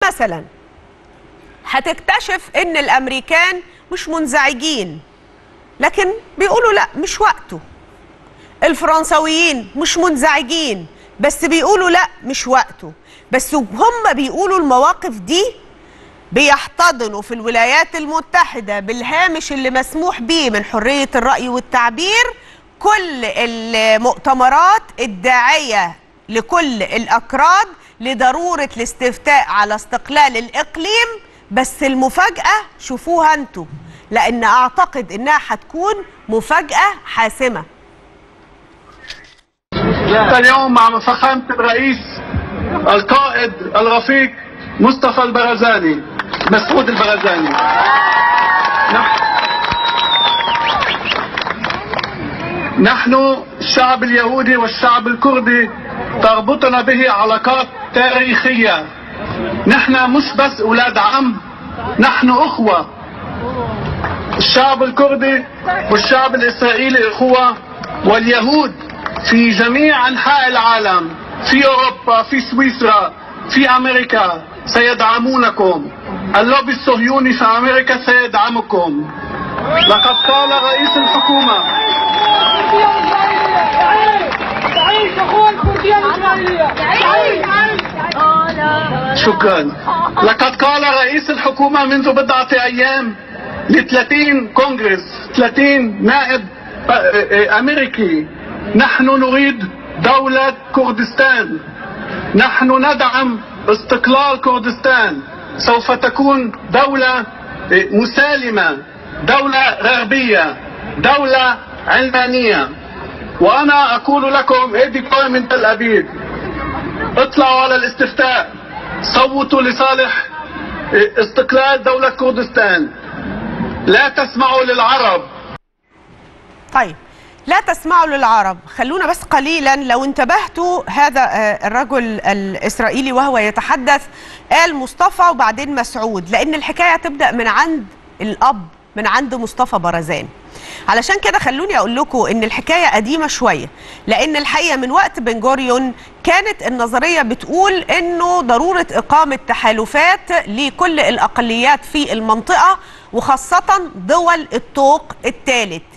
فمثلا هتكتشف ان الامريكان مش منزعجين لكن بيقولوا لا مش وقته الفرنساويين مش منزعجين بس بيقولوا لا مش وقته بس هم بيقولوا المواقف دي بيحتضنوا في الولايات المتحدة بالهامش اللي مسموح به من حرية الرأي والتعبير كل المؤتمرات الداعية لكل الأكراد لضرورة الاستفتاء على استقلال الإقليم بس المفاجأة شوفوها انتوا لأن أعتقد إنها هتكون مفاجأة حاسمة اليوم مع فخامة الرئيس القائد الرفيق مصطفى البرزاني مسعود البرزاني نحن نحن الشعب اليهودي والشعب الكردي تربطنا به علاقات تاريخية نحن مش بس أولاد عم نحن أخوة الشعب الكردي والشعب الإسرائيلي أخوة واليهود في جميع أنحاء العالم في أوروبا في سويسرا في أمريكا سيدعمونكم اللوبي الصهيوني في أمريكا سيدعمكم لقد قال رئيس الحكومة تعيش اخوان الكرديه الاسرائيليه تعيش شكرا لقد قال رئيس الحكومة منذ بضعة أيام ل 30 كونغرس 30 نائب أمريكي نحن نريد دولة كردستان نحن ندعم استقلال كردستان سوف تكون دولة مسالمة دولة غربية دولة علمانية وأنا أقول لكم إيدي قوي من تل أبيب اطلعوا على الاستفتاء صوتوا لصالح استقلال دولة كردستان لا تسمعوا للعرب طيب لا تسمعوا للعرب خلونا بس قليلا لو انتبهتوا هذا آه، الرجل الإسرائيلي وهو يتحدث قال مصطفى وبعدين مسعود لأن الحكاية تبدأ من عند الأب من عند مصطفى برزان علشان كده خلوني أقول لكم إن الحكاية قديمة شوية لأن الحقيقة من وقت بن جوريون كانت النظرية بتقول إنه ضرورة إقامة تحالفات لكل الأقليات في المنطقة وخاصة دول الطوق الثالث